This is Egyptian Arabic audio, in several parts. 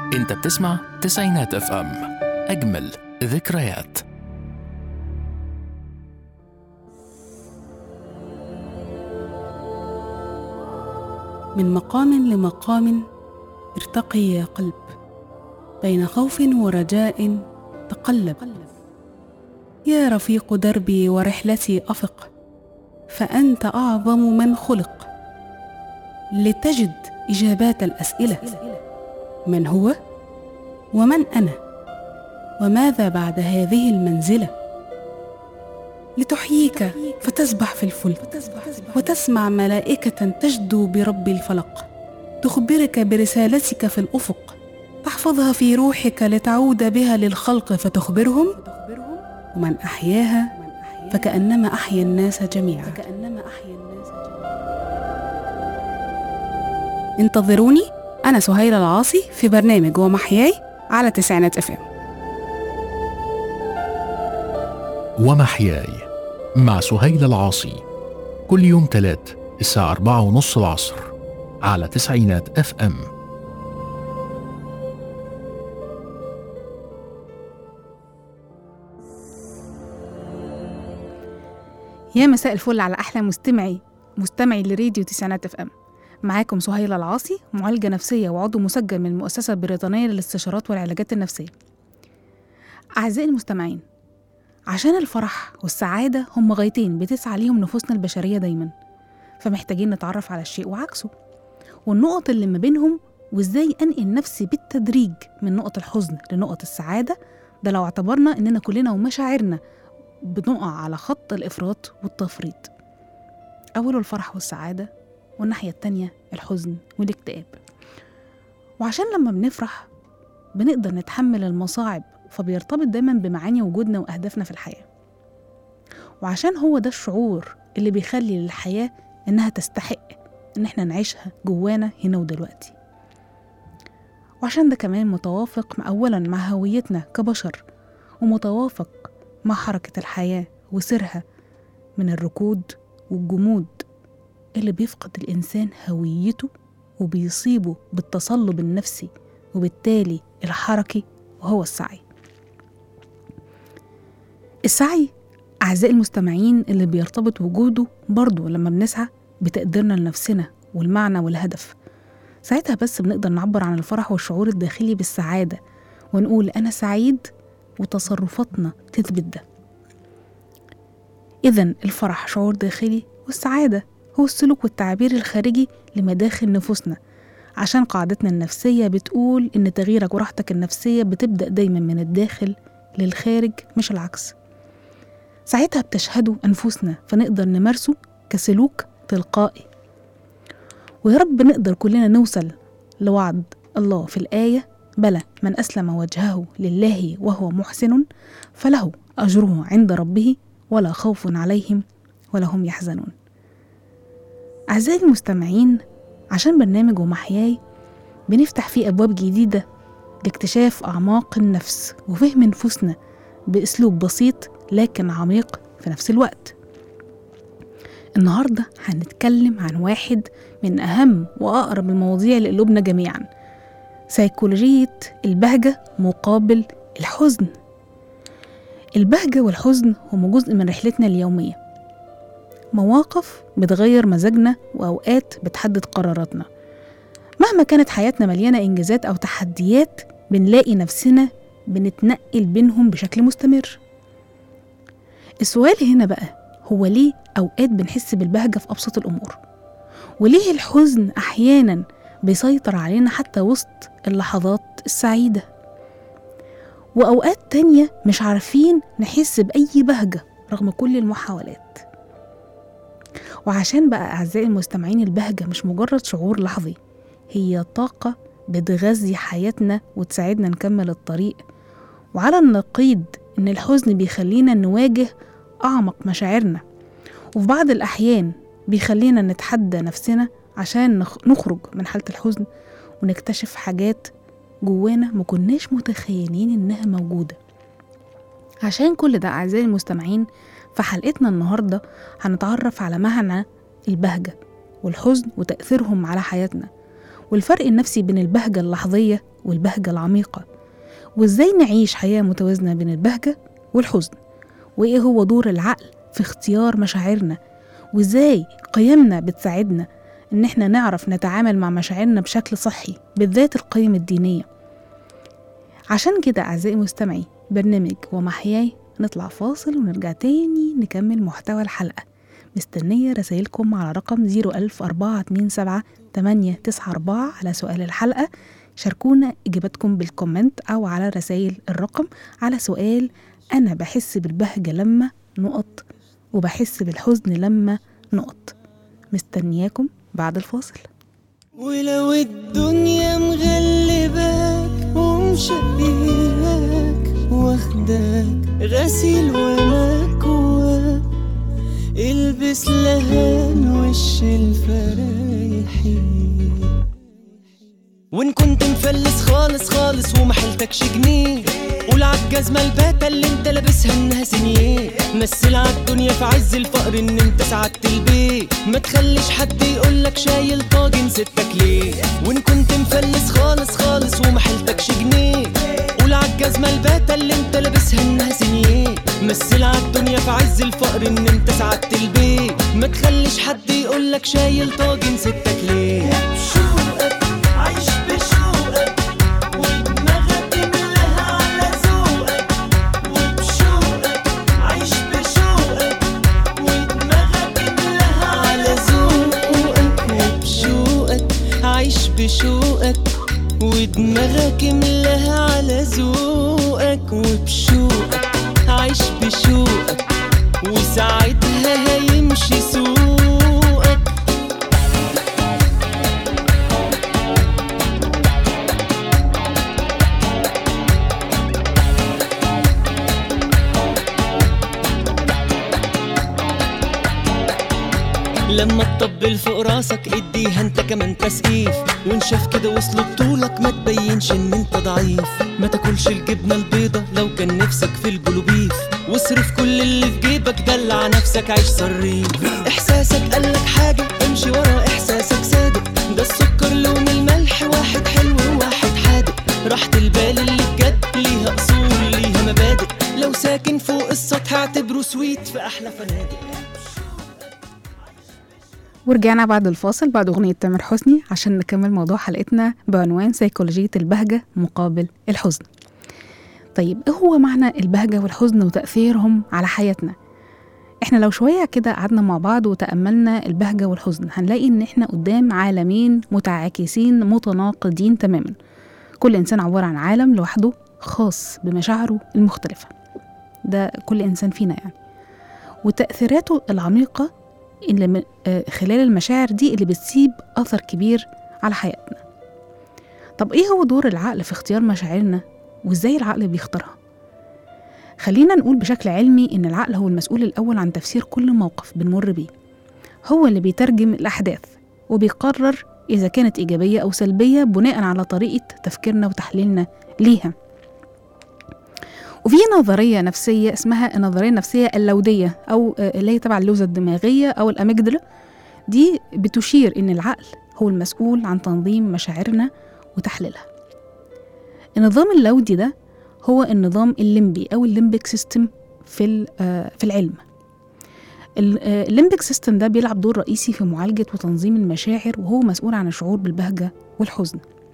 انت بتسمع تسعينات اف ام اجمل ذكريات من مقام لمقام ارتقي يا قلب بين خوف ورجاء تقلب يا رفيق دربي ورحلتي افق فانت اعظم من خلق لتجد اجابات الاسئله من هو ومن انا وماذا بعد هذه المنزله لتحييك فتسبح في الفلك وتسمع ملائكه تجدو برب الفلق تخبرك برسالتك في الافق تحفظها في روحك لتعود بها للخلق فتخبرهم ومن احياها فكانما احيا الناس جميعا انتظروني انا سهيله العاصي في برنامج ومحياي على تسعينات اف ام ومحياي مع سهيل العاصي كل يوم تلات الساعة أربعة ونص العصر على تسعينات اف ام يا مساء الفل على احلى مستمعي مستمعي لراديو تسعينات اف ام معاكم سهيلة العاصي معالجة نفسية وعضو مسجل من المؤسسة البريطانية للاستشارات والعلاجات النفسية أعزائي المستمعين عشان الفرح والسعادة هم غايتين بتسعى ليهم نفوسنا البشرية دايما فمحتاجين نتعرف على الشيء وعكسه والنقط اللي ما بينهم وازاي انقل نفسي بالتدريج من نقط الحزن لنقط السعادة ده لو اعتبرنا اننا كلنا ومشاعرنا بنقع على خط الافراط والتفريط اوله الفرح والسعادة والناحية التانية الحزن والاكتئاب وعشان لما بنفرح بنقدر نتحمل المصاعب فبيرتبط دايما بمعاني وجودنا وأهدافنا في الحياة وعشان هو ده الشعور اللي بيخلي للحياة إنها تستحق إن إحنا نعيشها جوانا هنا ودلوقتي وعشان ده كمان متوافق مع أولا مع هويتنا كبشر ومتوافق مع حركة الحياة وسيرها من الركود والجمود اللي بيفقد الإنسان هويته وبيصيبه بالتصلب النفسي وبالتالي الحركي وهو السعي السعي أعزائي المستمعين اللي بيرتبط وجوده برضه لما بنسعى بتقديرنا لنفسنا والمعنى والهدف ساعتها بس بنقدر نعبر عن الفرح والشعور الداخلي بالسعادة ونقول أنا سعيد وتصرفاتنا تثبت ده إذا الفرح شعور داخلي والسعادة هو السلوك والتعبير الخارجي لمداخل نفوسنا عشان قاعدتنا النفسية بتقول إن تغييرك وراحتك النفسية بتبدأ دايما من الداخل للخارج مش العكس ساعتها بتشهده أنفسنا فنقدر نمارسه كسلوك تلقائي ويا رب نقدر كلنا نوصل لوعد الله في الآية بلى من أسلم وجهه لله وهو محسن فله أجره عند ربه ولا خوف عليهم ولا هم يحزنون أعزائي المستمعين عشان برنامج ومحياي بنفتح فيه أبواب جديدة لاكتشاف أعماق النفس وفهم نفوسنا بأسلوب بسيط لكن عميق في نفس الوقت النهاردة هنتكلم عن واحد من أهم وأقرب المواضيع لقلوبنا جميعا سيكولوجية البهجة مقابل الحزن البهجة والحزن هما جزء من رحلتنا اليومية مواقف بتغير مزاجنا وأوقات بتحدد قراراتنا مهما كانت حياتنا مليانة إنجازات أو تحديات بنلاقي نفسنا بنتنقل بينهم بشكل مستمر السؤال هنا بقى هو ليه أوقات بنحس بالبهجة في أبسط الأمور وليه الحزن أحيانا بيسيطر علينا حتى وسط اللحظات السعيدة وأوقات تانية مش عارفين نحس بأي بهجة رغم كل المحاولات وعشان بقى أعزائي المستمعين البهجة مش مجرد شعور لحظي هي طاقة بتغذي حياتنا وتساعدنا نكمل الطريق وعلى النقيض إن الحزن بيخلينا نواجه أعمق مشاعرنا وفي بعض الأحيان بيخلينا نتحدى نفسنا عشان نخرج من حالة الحزن ونكتشف حاجات جوانا ما كناش متخيلين إنها موجودة عشان كل ده أعزائي المستمعين في حلقتنا النهاردة هنتعرف على معنى البهجة والحزن وتأثيرهم على حياتنا والفرق النفسي بين البهجة اللحظية والبهجة العميقة وإزاي نعيش حياة متوازنة بين البهجة والحزن وإيه هو دور العقل في اختيار مشاعرنا وإزاي قيمنا بتساعدنا إن إحنا نعرف نتعامل مع مشاعرنا بشكل صحي بالذات القيم الدينية عشان كده أعزائي مستمعي برنامج ومحياي نطلع فاصل ونرجع تاني نكمل محتوى الحلقة مستنية رسائلكم على رقم 00427 على سؤال الحلقة شاركونا إجاباتكم بالكومنت أو على رسائل الرقم على سؤال أنا بحس بالبهجة لما نقط وبحس بالحزن لما نقط مستنياكم بعد الفاصل ولو الدنيا مغلباك ومشقياك واخداك غسيل ومكواك البس لهان وش الفرايحين وان كنت مفلس خالص خالص ومحلتكش جنيه قول عالجزمة الباتة اللي انت لابسها انها سنيه مثل عالدنيا في عز الفقر ان انت سعدت البيت ما تخليش حد يقولك شايل طاجن ستك ليه وان كنت مفلس خالص خالص ومحلتكش جنيه قول عالجزمة الباتة اللي انت لابسها انها سنيه مثل عالدنيا في عز الفقر ان انت سعدت البيت ما تخليش حد يقولك شايل طاجن ستك ليه بشوقك عايش بشوقك ودماغك ملاها على ذوقك وبشوقك عايش بشوقك ودماغك ملاها على ذوقك وبشوقك عايش بشوقك ودماغك ملاها على ذوقك وبشوقك عايش بشوقك وساعتها هيمشي سوقك لما تطبل فوق راسك اديها انت كمان تسقيف وان شاف كده وصل بطولك ما تبينش ان انت ضعيف ما تاكلش الجبنه البيضه لو كان نفسك في الجلوبيف واصرف كل اللي في جيبك دلع نفسك عيش صريف احساسك قالك حاجه امشي ورا احساسك صادق ده السكر لون الملح واحد حلو وواحد حادق راحة البال اللي بجد ليها اصول ليها مبادئ لو ساكن فوق السطح اعتبره سويت في احلى فنادق ورجعنا بعد الفاصل بعد أغنية تامر حسني عشان نكمل موضوع حلقتنا بعنوان سيكولوجية البهجة مقابل الحزن طيب إيه هو معنى البهجة والحزن وتأثيرهم على حياتنا؟ إحنا لو شوية كده قعدنا مع بعض وتأملنا البهجة والحزن هنلاقي إن إحنا قدام عالمين متعاكسين متناقضين تماما كل إنسان عبارة عن عالم لوحده خاص بمشاعره المختلفة ده كل إنسان فينا يعني وتأثيراته العميقة اللي من آه، خلال المشاعر دي اللي بتسيب أثر كبير على حياتنا طب إيه هو دور العقل في اختيار مشاعرنا وإزاي العقل بيختارها؟ خلينا نقول بشكل علمي إن العقل هو المسؤول الأول عن تفسير كل موقف بنمر بيه هو اللي بيترجم الأحداث وبيقرر إذا كانت إيجابية أو سلبية بناء على طريقة تفكيرنا وتحليلنا ليها وفي نظرية نفسية اسمها النظرية النفسية اللودية أو آه، اللي هي تبع اللوزة الدماغية أو الأميجدلا دي بتشير إن العقل هو المسؤول عن تنظيم مشاعرنا وتحليلها النظام اللودي ده هو النظام الليمبي أو الليمبيك سيستم في ال- آه، في العلم ال- آه، الليمبيك سيستم ده بيلعب دور رئيسي في معالجة وتنظيم المشاعر وهو مسؤول عن الشعور بالبهجة والحزن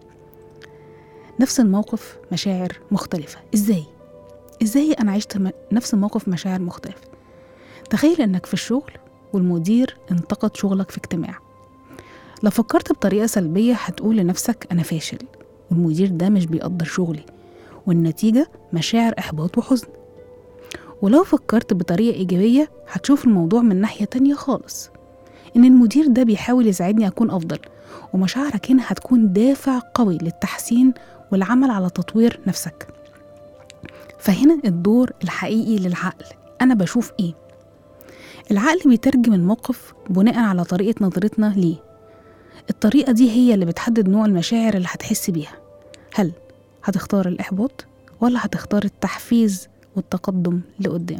نفس الموقف مشاعر مختلفة ازاي؟ ازاي انا عشت م- نفس الموقف مشاعر مختلفة تخيل انك في الشغل والمدير انتقد شغلك في اجتماع لو فكرت بطريقة سلبية هتقول لنفسك أنا فاشل والمدير ده مش بيقدر شغلي والنتيجة مشاعر إحباط وحزن ولو فكرت بطريقة إيجابية هتشوف الموضوع من ناحية تانية خالص إن المدير ده بيحاول يساعدني أكون أفضل ومشاعرك هنا هتكون دافع قوي للتحسين والعمل على تطوير نفسك فهنا الدور الحقيقي للعقل أنا بشوف إيه العقل بيترجم الموقف بناء على طريقة نظرتنا ليه الطريقة دي هي اللي بتحدد نوع المشاعر اللي هتحس بيها هل هتختار الإحباط ولا هتختار التحفيز والتقدم لقدام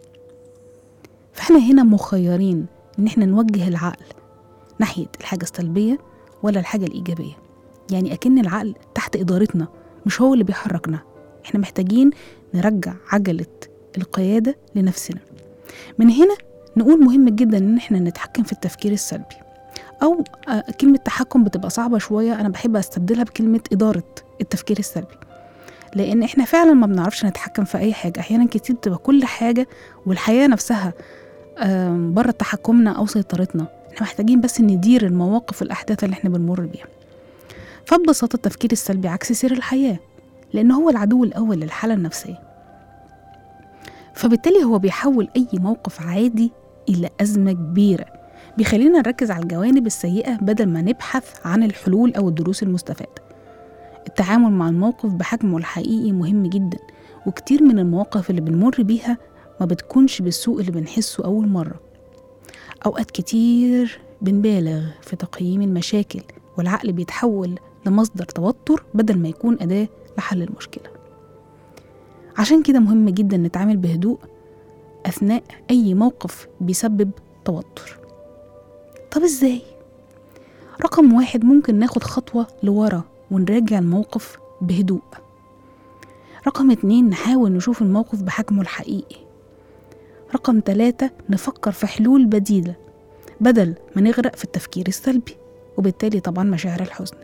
فاحنا هنا مخيرين إن احنا نوجه العقل ناحية الحاجة السلبية ولا الحاجة الإيجابية يعني أكن العقل تحت إدارتنا مش هو اللي بيحركنا احنا محتاجين نرجع عجلة القيادة لنفسنا من هنا نقول مهم جدا ان احنا نتحكم في التفكير السلبي او آه، كلمة تحكم بتبقى صعبة شوية انا بحب استبدلها بكلمة إدارة التفكير السلبي لان احنا فعلا ما بنعرفش نتحكم في اي حاجة احيانا كتير بتبقى كل حاجة والحياة نفسها آم، بره تحكمنا او سيطرتنا احنا محتاجين بس ندير المواقف والاحداث اللي احنا بنمر بيها فببساطة التفكير السلبي عكس سير الحياة لأن هو العدو الأول للحالة النفسية فبالتالي هو بيحول أي موقف عادي إلى أزمة كبيرة بيخلينا نركز على الجوانب السيئة بدل ما نبحث عن الحلول أو الدروس المستفادة التعامل مع الموقف بحجمه الحقيقي مهم جدا وكتير من المواقف اللي بنمر بيها ما بتكونش بالسوء اللي بنحسه أول مرة أوقات كتير بنبالغ في تقييم المشاكل والعقل بيتحول لمصدر توتر بدل ما يكون أداة لحل المشكلة عشان كده مهم جدا نتعامل بهدوء أثناء أي موقف بيسبب توتر طب إزاي؟ رقم واحد ممكن ناخد خطوة لورا ونراجع الموقف بهدوء رقم اتنين نحاول نشوف الموقف بحجمه الحقيقي رقم تلاتة نفكر في حلول بديلة بدل ما نغرق في التفكير السلبي وبالتالي طبعا مشاعر الحزن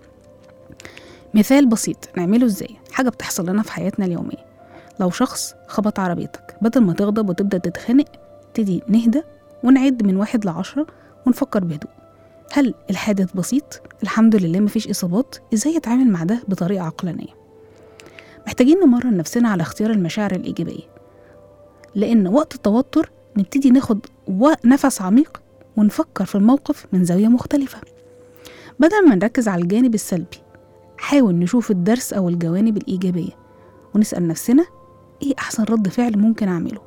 مثال بسيط نعمله ازاي حاجة بتحصل لنا في حياتنا اليومية لو شخص خبط عربيتك بدل ما تغضب وتبدأ تتخانق تدي نهدى ونعد من واحد لعشرة ونفكر بهدوء هل الحادث بسيط؟ الحمد لله مفيش إصابات إزاي أتعامل مع ده بطريقة عقلانية؟ محتاجين نمرن نفسنا على اختيار المشاعر الإيجابية لأن وقت التوتر نبتدي ناخد و- نفس عميق ونفكر في الموقف من زاوية مختلفة بدل ما نركز على الجانب السلبي حاول نشوف الدرس أو الجوانب الإيجابية ونسأل نفسنا إيه أحسن رد فعل ممكن أعمله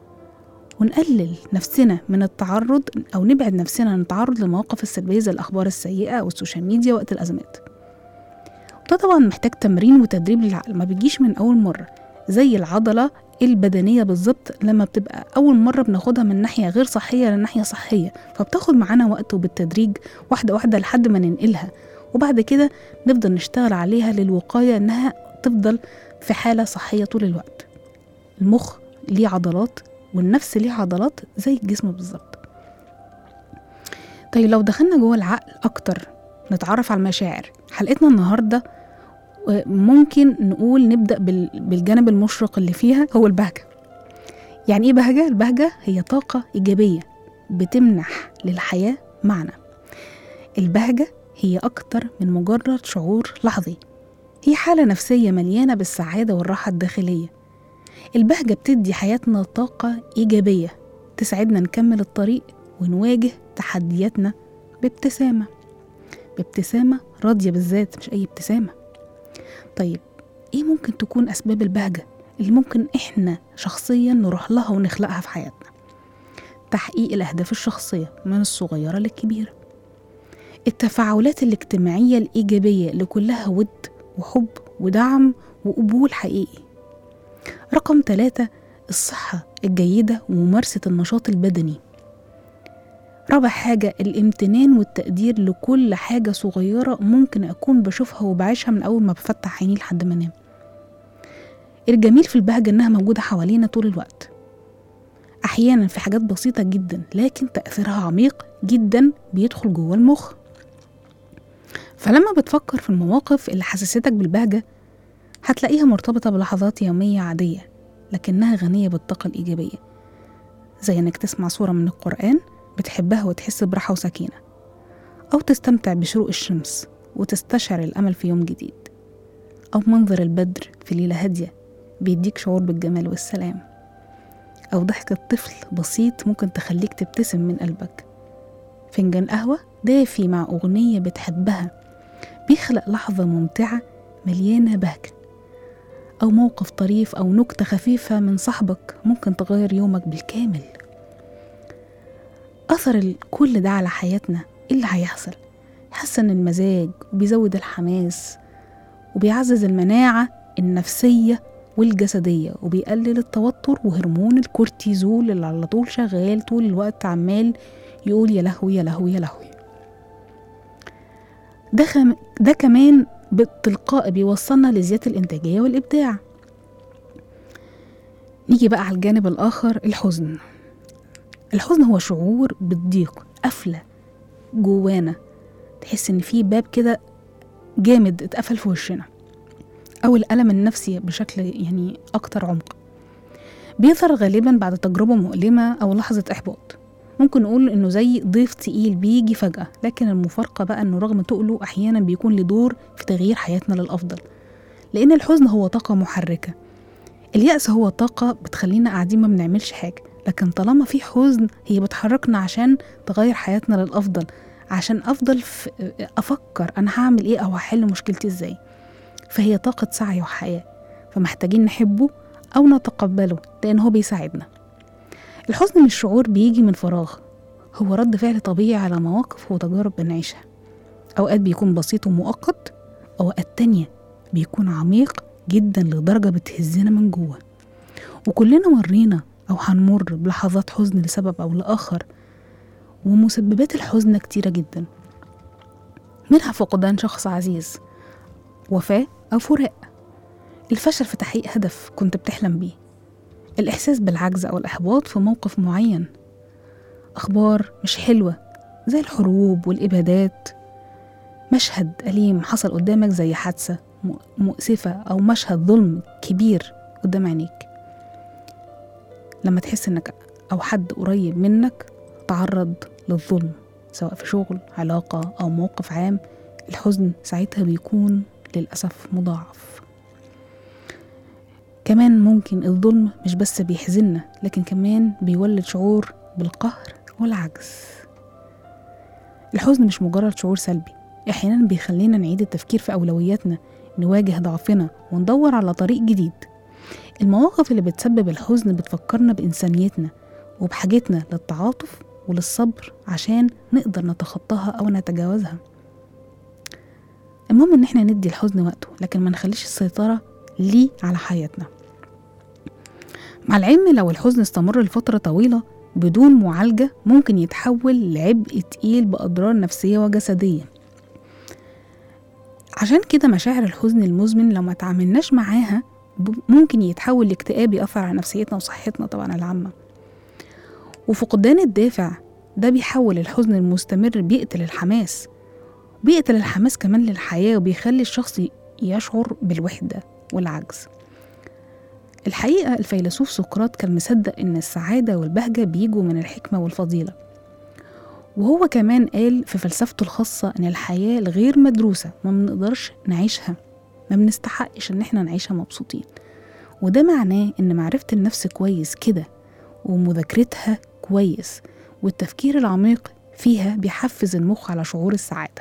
ونقلل نفسنا من التعرض أو نبعد نفسنا عن التعرض للمواقف السلبية زي الأخبار السيئة أو السوشيال ميديا وقت الأزمات وده طبعا محتاج تمرين وتدريب للعقل ما بيجيش من أول مرة زي العضلة البدنية بالظبط لما بتبقى أول مرة بناخدها من ناحية غير صحية لناحية صحية فبتاخد معانا وقت وبالتدريج واحدة واحدة لحد ما ننقلها وبعد كده نفضل نشتغل عليها للوقاية إنها تفضل في حالة صحية طول الوقت المخ ليه عضلات والنفس ليه عضلات زي الجسم بالظبط طيب لو دخلنا جوه العقل أكتر نتعرف على المشاعر حلقتنا النهاردة آه، ممكن نقول نبدأ بال- بالجانب المشرق اللي فيها هو البهجة يعني إيه بهجة؟ البهجة هي طاقة إيجابية بتمنح للحياة معنى البهجة هي أكتر من مجرد شعور لحظي هي حالة نفسية مليانة بالسعادة والراحة الداخلية البهجة بتدي حياتنا طاقة إيجابية تساعدنا نكمل الطريق ونواجه تحدياتنا بابتسامة بابتسامة راضية بالذات مش أي ابتسامة طيب إيه ممكن تكون أسباب البهجة اللي ممكن إحنا شخصيا نروح لها ونخلقها في حياتنا تحقيق الأهداف الشخصية من الصغيرة للكبيرة التفاعلات الاجتماعية الإيجابية اللي كلها ود وحب ودعم وقبول حقيقي رقم ثلاثة الصحة الجيدة وممارسة النشاط البدني رابع حاجة الامتنان والتقدير لكل حاجة صغيرة ممكن أكون بشوفها وبعيشها من أول ما بفتح عيني لحد ما أنام الجميل في البهجة إنها موجودة حوالينا طول الوقت أحيانا في حاجات بسيطة جدا لكن تأثيرها عميق جدا بيدخل جوه المخ فلما بتفكر في المواقف اللي حسستك بالبهجة هتلاقيها مرتبطة بلحظات يومية عادية لكنها غنية بالطاقة الإيجابية زي إنك تسمع صورة من القرآن بتحبها وتحس براحة وسكينة أو تستمتع بشروق الشمس وتستشعر الأمل في يوم جديد أو منظر البدر في ليلة هادية بيديك شعور بالجمال والسلام أو ضحكة طفل بسيط ممكن تخليك تبتسم من قلبك فنجان قهوة دافي مع أغنية بتحبها بيخلق لحظة ممتعة مليانة بهجة أو موقف طريف أو نكتة خفيفة من صاحبك ممكن تغير يومك بالكامل أثر ال- كل ده على حياتنا إيه اللي هيحصل؟ يحسن المزاج وبيزود الحماس وبيعزز المناعة النفسية والجسدية وبيقلل التوتر وهرمون الكورتيزول اللي على طول شغال طول الوقت عمال يقول يا لهوي يا لهوي يا لهوي ده, خم... ده كمان بالتلقاء بيوصلنا لزيادة الإنتاجية والإبداع نيجي بقى على الجانب الآخر الحزن الحزن هو شعور بالضيق قفلة جوانا تحس إن في باب كده جامد اتقفل في وشنا أو الألم النفسي بشكل يعني أكتر عمق بيظهر غالبا بعد تجربة مؤلمة أو لحظة إحباط ممكن نقول إنه زي ضيف تقيل بيجي فجأة لكن المفارقة بقى إنه رغم تقله أحيانا بيكون له دور في تغيير حياتنا للأفضل لأن الحزن هو طاقة محركة اليأس هو طاقة بتخلينا قاعدين ما بنعملش حاجة لكن طالما في حزن هي بتحركنا عشان تغير حياتنا للأفضل عشان أفضل في أفكر أنا هعمل إيه أو هحل مشكلتي إزاي فهي طاقة سعي وحياة فمحتاجين نحبه أو نتقبله لأن هو بيساعدنا الحزن مش شعور بيجي من فراغ هو رد فعل طبيعي على مواقف وتجارب بنعيشها أوقات بيكون بسيط ومؤقت أوقات تانية بيكون عميق جدا لدرجة بتهزنا من جوه وكلنا مرينا أو هنمر بلحظات حزن لسبب أو لآخر ومسببات الحزن كتيرة جدا منها فقدان شخص عزيز وفاة أو فراق الفشل في تحقيق هدف كنت بتحلم بيه الإحساس بالعجز أو الإحباط في موقف معين أخبار مش حلوة زي الحروب والإبادات مشهد أليم حصل قدامك زي حادثة م- مؤسفة أو مشهد ظلم كبير قدام عينيك لما تحس إنك أو حد قريب منك تعرض للظلم سواء في شغل علاقة أو موقف عام الحزن ساعتها بيكون للأسف مضاعف كمان ممكن الظلم مش بس بيحزننا لكن كمان بيولد شعور بالقهر والعجز الحزن مش مجرد شعور سلبي احيانا بيخلينا نعيد التفكير في اولوياتنا نواجه ضعفنا وندور على طريق جديد المواقف اللي بتسبب الحزن بتفكرنا بإنسانيتنا وبحاجتنا للتعاطف وللصبر عشان نقدر نتخطاها أو نتجاوزها المهم إن احنا ندي الحزن وقته لكن ما نخليش السيطرة ليه على حياتنا مع العلم لو الحزن استمر لفترة طويلة بدون معالجة ممكن يتحول لعبء تقيل بأضرار نفسية وجسدية عشان كده مشاعر الحزن المزمن لو ما تعاملناش معاها ب- ممكن يتحول لاكتئاب يأثر على نفسيتنا وصحتنا طبعا العامة وفقدان الدافع ده بيحول الحزن المستمر بيقتل الحماس بيقتل الحماس كمان للحياة وبيخلي الشخص ي- يشعر بالوحدة والعجز الحقيقة الفيلسوف سقراط كان مصدق إن السعادة والبهجة بيجوا من الحكمة والفضيلة وهو كمان قال في فلسفته الخاصة إن الحياة الغير مدروسة ما بنقدرش نعيشها ما بنستحقش إن إحنا نعيشها مبسوطين وده معناه إن معرفة النفس كويس كده ومذاكرتها كويس والتفكير العميق فيها بيحفز المخ على شعور السعادة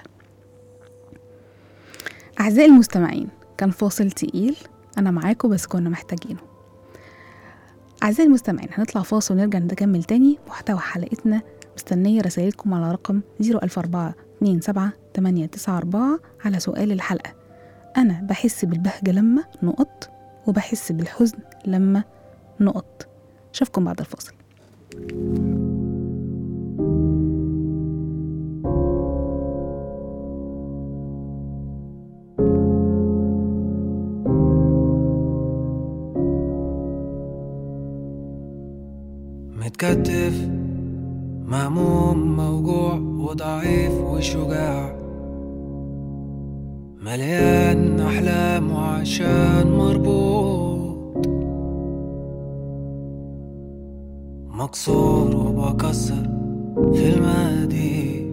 أعزائي المستمعين كان فاصل تقيل أنا معاكم بس كنا محتاجينه أعزائي المستمعين هنطلع فاصل ونرجع نكمل تاني محتوى حلقتنا مستنية رسائلكم على رقم 004 27 894 على سؤال الحلقة أنا بحس بالبهجة لما نقط وبحس بالحزن لما نقط أشوفكم بعد الفاصل متكتف مهموم موجوع وضعيف وشجاع مليان أحلام وعشان مربوط مكسور وبكسر في المقاديف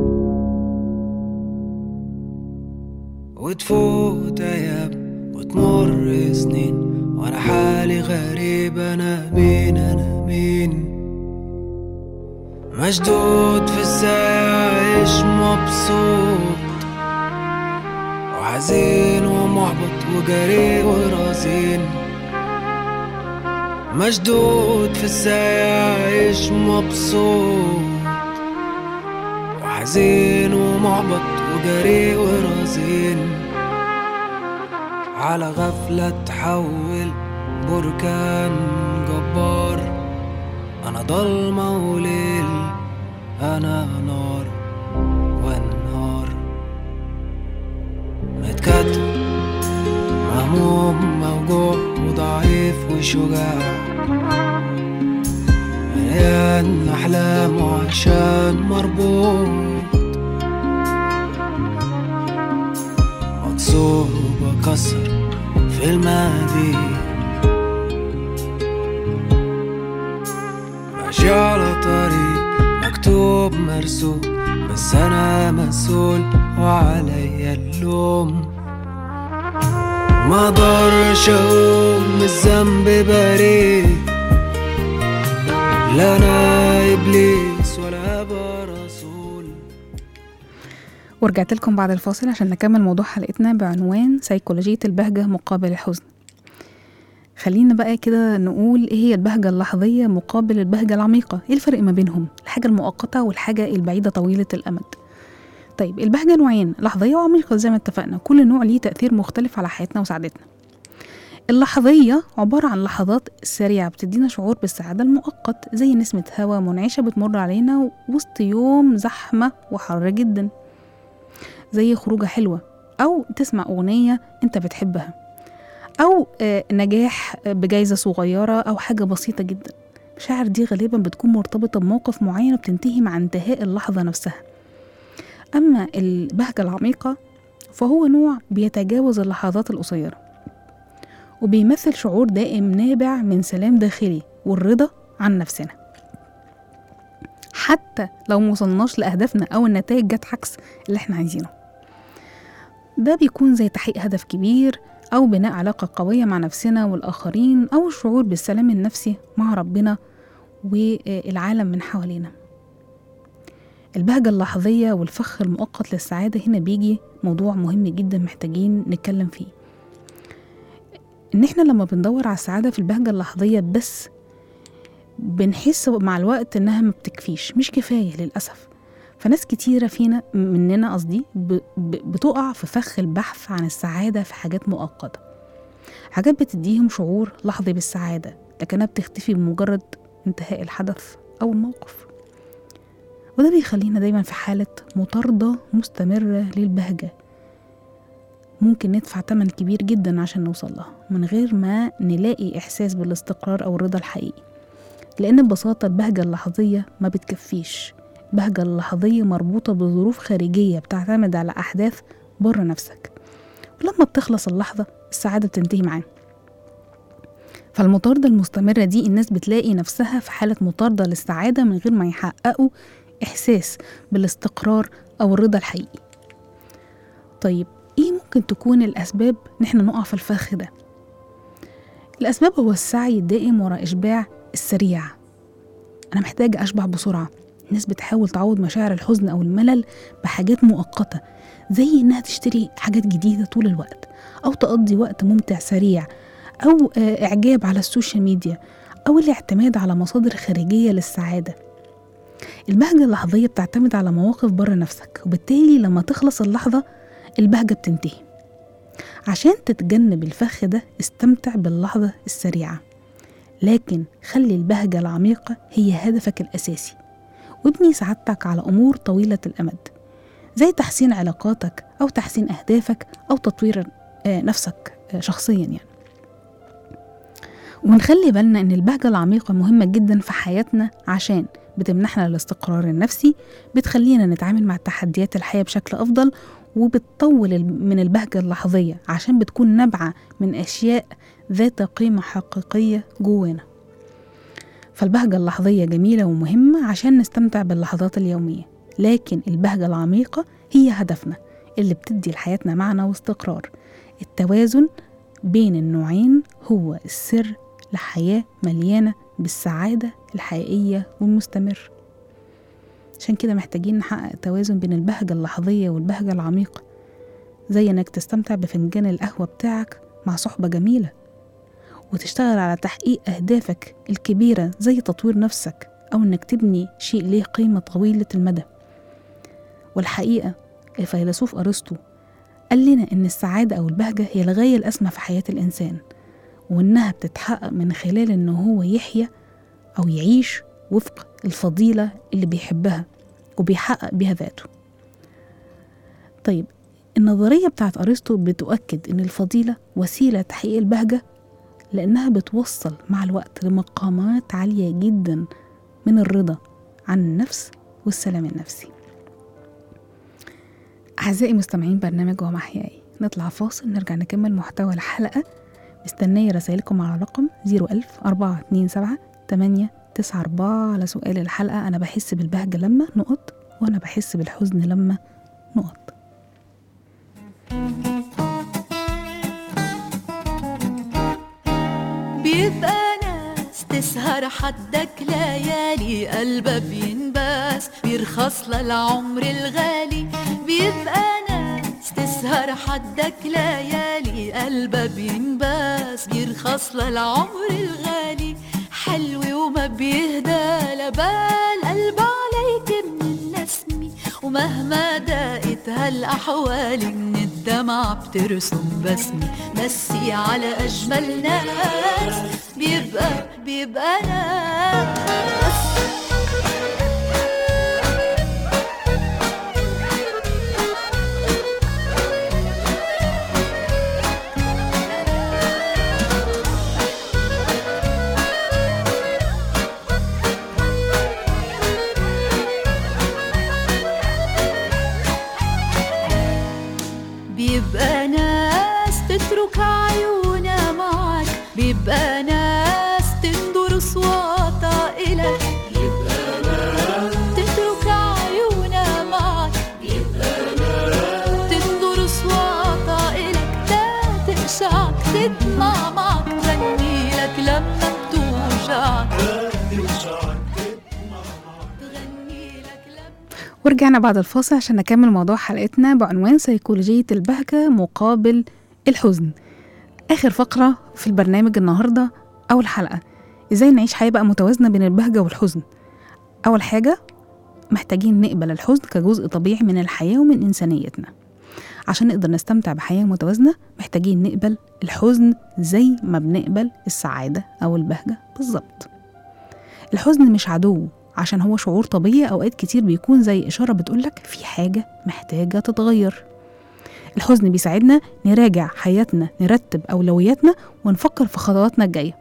وتفوت أيام وتمر سنين وأنا حالي غريب أنا مين أنا مين مشدود في الساعة عايش مبسوط وحزين ومحبط وجري ورزين مشدود في الساعة عايش مبسوط وحزين ومحبط وجري ورزين على غفلة تحول بركان جبار أنا ضلمة وليل أنا نار والنار متكتف مهموم موجوع وضعيف وشجاع مليان أحلام وعشان مربوط مكسور وبكسر في الماضي ماشي على طريق مكتوب مرسوم بس أنا مسؤول وعليا اللوم ما اقدرش اقول من الذنب بريء لا انا ابليس ولا ابقى رسول ورجعت لكم بعد الفاصل عشان نكمل موضوع حلقتنا بعنوان سيكولوجية البهجة مقابل الحزن خلينا بقى كده نقول ايه هي البهجة اللحظية مقابل البهجة العميقة ايه الفرق ما بينهم الحاجة المؤقتة والحاجة البعيدة طويلة الأمد طيب البهجة نوعين لحظية وعميقة زي ما اتفقنا كل نوع ليه تأثير مختلف على حياتنا وسعادتنا اللحظية عبارة عن لحظات سريعة بتدينا شعور بالسعادة المؤقت زي نسمة هوا منعشة بتمر علينا وسط يوم زحمة وحر جدا زي خروجة حلوة أو تسمع أغنية أنت بتحبها أو آه، نجاح بجايزة صغيرة أو حاجة بسيطة جدا المشاعر دي غالبا بتكون مرتبطة بموقف معين وبتنتهي مع انتهاء اللحظة نفسها أما البهجة العميقة فهو نوع بيتجاوز اللحظات القصيرة وبيمثل شعور دائم نابع من سلام داخلي والرضا عن نفسنا حتى لو موصلناش لأهدافنا أو النتائج جت عكس اللي احنا عايزينه ده بيكون زي تحقيق هدف كبير أو بناء علاقة قوية مع نفسنا والآخرين أو الشعور بالسلام النفسي مع ربنا والعالم من حوالينا البهجة اللحظية والفخ المؤقت للسعادة هنا بيجي موضوع مهم جدا محتاجين نتكلم فيه إن إحنا لما بندور على السعادة في البهجة اللحظية بس بنحس مع الوقت إنها ما بتكفيش مش كفاية للأسف فناس كتيرة فينا مننا قصدي ب- ب- بتقع في فخ البحث عن السعادة في حاجات مؤقتة حاجات بتديهم شعور لحظي بالسعادة لكنها بتختفي بمجرد انتهاء الحدث أو الموقف وده بيخلينا دايما في حالة مطاردة مستمرة للبهجة ممكن ندفع تمن كبير جدا عشان نوصل لها من غير ما نلاقي إحساس بالاستقرار أو الرضا الحقيقي لأن ببساطة البهجة اللحظية ما بتكفيش البهجة اللحظية مربوطة بظروف خارجية بتعتمد على أحداث بره نفسك ولما بتخلص اللحظة السعادة بتنتهي معاه فالمطاردة المستمرة دي الناس بتلاقي نفسها في حالة مطاردة للسعادة من غير ما يحققوا إحساس بالاستقرار أو الرضا الحقيقي طيب إيه ممكن تكون الأسباب إن إحنا نقع في الفخ ده؟ الأسباب هو السعي الدائم وراء إشباع السريع أنا محتاجة أشبع بسرعة الناس بتحاول تعوض مشاعر الحزن أو الملل بحاجات مؤقتة زي إنها تشتري حاجات جديدة طول الوقت أو تقضي وقت ممتع سريع أو آه، إعجاب على السوشيال ميديا أو الاعتماد على مصادر خارجية للسعادة البهجة اللحظية بتعتمد على مواقف بره نفسك وبالتالي لما تخلص اللحظة البهجة بتنتهي عشان تتجنب الفخ ده استمتع باللحظة السريعة لكن خلي البهجة العميقة هي هدفك الأساسي وابني سعادتك على أمور طويلة الأمد زي تحسين علاقاتك أو تحسين أهدافك أو تطوير آه، نفسك آه، شخصيا يعني ونخلي بالنا إن البهجة العميقة مهمة جدا في حياتنا عشان بتمنحنا الاستقرار النفسي بتخلينا نتعامل مع تحديات الحياة بشكل أفضل وبتطول ال- من البهجة اللحظية عشان بتكون نابعة من أشياء ذات قيمة حقيقية جوانا فالبهجة اللحظية جميلة ومهمة عشان نستمتع باللحظات اليومية لكن البهجة العميقة هي هدفنا اللي بتدي لحياتنا معنى واستقرار التوازن بين النوعين هو السر لحياة مليانة بالسعادة الحقيقية والمستمر عشان كده محتاجين نحقق توازن بين البهجة اللحظية والبهجة العميقة زي انك تستمتع بفنجان القهوة بتاعك مع صحبة جميلة وتشتغل على تحقيق أهدافك الكبيرة زي تطوير نفسك أو إنك تبني شيء ليه قيمة طويلة المدى والحقيقة الفيلسوف أرسطو قال لنا إن السعادة أو البهجة هي الغاية الأسمى في حياة الإنسان وإنها بتتحقق من خلال إن هو يحيا أو يعيش وفق الفضيلة اللي بيحبها وبيحقق بيها ذاته طيب النظرية بتاعت أرسطو بتؤكد إن الفضيلة وسيلة تحقيق البهجة لأنها بتوصل مع الوقت لمقامات عالية جدا من الرضا عن النفس والسلام النفسي أعزائي مستمعين برنامج ومحياي نطلع فاصل نرجع نكمل محتوى الحلقة مستنية رسائلكم على رقم 01000 427 894 على سؤال الحلقة أنا بحس بالبهجة لما نقط وأنا بحس بالحزن لما نقط بيبقى ناس تسهر حدك ليالي قلبها بينباس بيرخص للعمر الغالي بيبقى ناس تسهر حدك ليالي قلبها بينباس بيرخص للعمر الغالي حلو وما بيهدى لبال قلب عليك من النسمي ومهما دقت هالأحوال من الدمع بترسم بسمي مسي على أجمل ناس بيبقى بيبقى ناس بيبقى ناس تترك عيونها معك بيبقى ناس تندر صواتها إلك بيبقى ناس تترك عيونها معك بيبقى ناس تندر صواتها إلك لا تقشعك تدمع معك تغني لك لما بتوجعك تغني لك لما ورجعنا بعد الفاصل عشان نكمل موضوع حلقتنا بعنوان سيكولوجية البهجة مقابل الحزن آخر فقرة في البرنامج النهاردة أول حلقة إزاي نعيش حياة بقى متوازنة بين البهجة والحزن أول حاجة محتاجين نقبل الحزن كجزء طبيعي من الحياة ومن إنسانيتنا عشان نقدر نستمتع بحياة متوازنة محتاجين نقبل الحزن زي ما بنقبل السعادة أو البهجة بالظبط الحزن مش عدو عشان هو شعور طبيعي أوقات كتير بيكون زي إشارة بتقولك في حاجة محتاجة تتغير الحزن بيساعدنا نراجع حياتنا نرتب أولوياتنا ونفكر في خطواتنا الجاية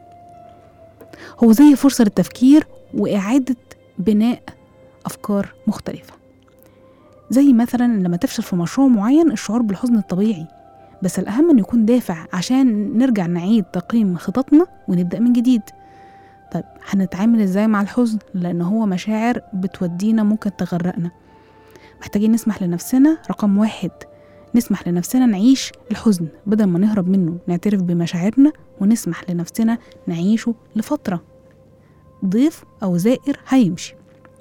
هو زي فرصة للتفكير وإعادة بناء أفكار مختلفة زي مثلا لما تفشل في مشروع معين الشعور بالحزن الطبيعي بس الأهم إنه يكون دافع عشان نرجع نعيد تقييم خططنا ونبدأ من جديد طيب هنتعامل ازاي مع الحزن لأن هو مشاعر بتودينا ممكن تغرقنا محتاجين نسمح لنفسنا رقم واحد نسمح لنفسنا نعيش الحزن بدل ما نهرب منه نعترف بمشاعرنا ونسمح لنفسنا نعيشه لفترة ضيف أو زائر هيمشي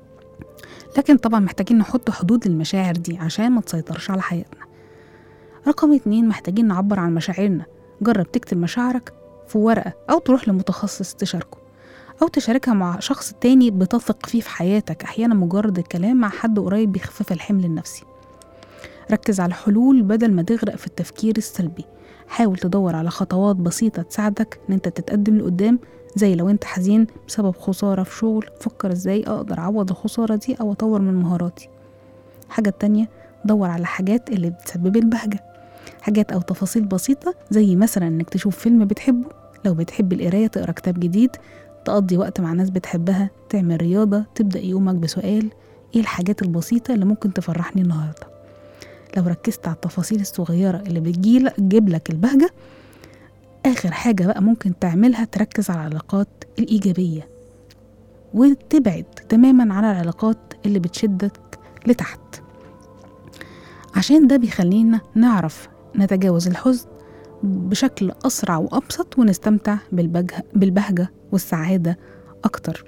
لكن طبعا محتاجين نحط حدود للمشاعر دي عشان ما تسيطرش على حياتنا رقم اتنين محتاجين نعبر عن مشاعرنا جرب تكتب مشاعرك في ورقة أو تروح لمتخصص تشاركه أو تشاركها مع شخص تاني بتثق فيه في حياتك أحيانا مجرد الكلام مع حد قريب بيخفف الحمل النفسي ركز على الحلول بدل ما تغرق في التفكير السلبي حاول تدور على خطوات بسيطة تساعدك إن أنت تتقدم لقدام زي لو أنت حزين بسبب خسارة في شغل فكر إزاي أقدر أعوض الخسارة دي أو أطور من مهاراتي حاجة تانية دور على حاجات اللي بتسبب البهجة حاجات أو تفاصيل بسيطة زي مثلا إنك تشوف فيلم بتحبه لو بتحب القراية تقرا كتاب جديد تقضي وقت مع ناس بتحبها تعمل رياضة تبدأ يومك بسؤال إيه الحاجات البسيطة اللي ممكن تفرحني النهاردة لو ركزت على التفاصيل الصغيرة اللي بتجيل- تجيب لك البهجة آخر حاجة بقى ممكن تعملها تركز على العلاقات الإيجابية وتبعد تماما عن العلاقات اللي بتشدك لتحت عشان ده بيخلينا نعرف نتجاوز الحزن بشكل أسرع وأبسط ونستمتع بالبهجة, بالبهجة والسعادة أكتر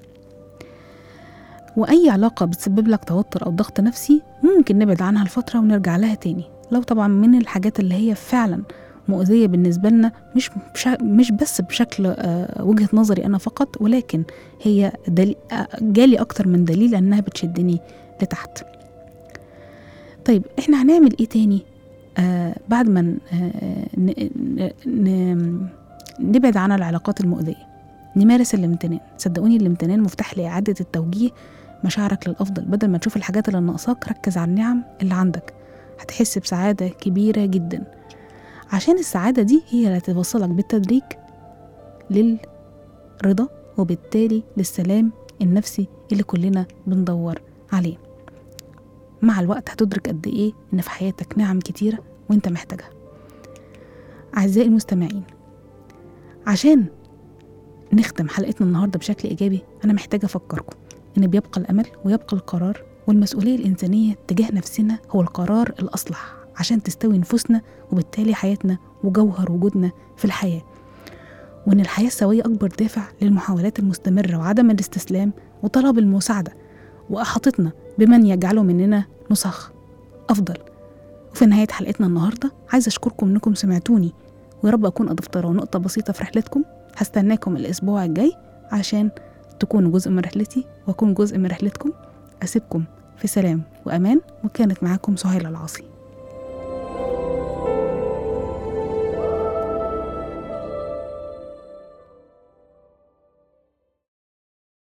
وأي علاقة بتسبب لك توتر أو ضغط نفسي ممكن نبعد عنها لفترة ونرجع لها تاني لو طبعا من الحاجات اللي هي فعلا مؤذية بالنسبة لنا مش بشا مش بس بشكل آه، وجهة نظري أنا فقط ولكن هي دليل آه، جالي أكتر من دليل أنها بتشدني لتحت طيب إحنا هنعمل إيه تاني آه بعد ما ن- آه ن- ن- ن- نبعد عن العلاقات المؤذية نمارس الامتنان صدقوني الامتنان مفتاح لإعادة التوجيه مشاعرك للأفضل بدل ما تشوف الحاجات اللي ناقصاك ركز على النعم اللي عندك هتحس بسعادة كبيرة جدا عشان السعادة دي هي اللي هتوصلك بالتدريج للرضا وبالتالي للسلام النفسي اللي كلنا بندور عليه مع الوقت هتدرك قد ايه ان في حياتك نعم كتيرة وانت محتاجها أعزائي المستمعين عشان نختم حلقتنا النهاردة بشكل إيجابي أنا محتاجة أفكركم إن بيبقى الأمل ويبقى القرار والمسؤولية الإنسانية تجاه نفسنا هو القرار الأصلح عشان تستوي نفوسنا وبالتالي حياتنا وجوهر وجودنا في الحياة وإن الحياة السوية أكبر دافع للمحاولات المستمرة وعدم الاستسلام وطلب المساعدة وأحاطتنا بمن يجعله مننا نسخ أفضل وفي نهاية حلقتنا النهاردة عايزة أشكركم إنكم سمعتوني ويا رب أكون أضفت له نقطة بسيطة في رحلتكم هستناكم الأسبوع الجاي عشان تكونوا جزء من رحلتي وأكون جزء من رحلتكم أسيبكم في سلام وأمان وكانت معاكم سهيلة العاصي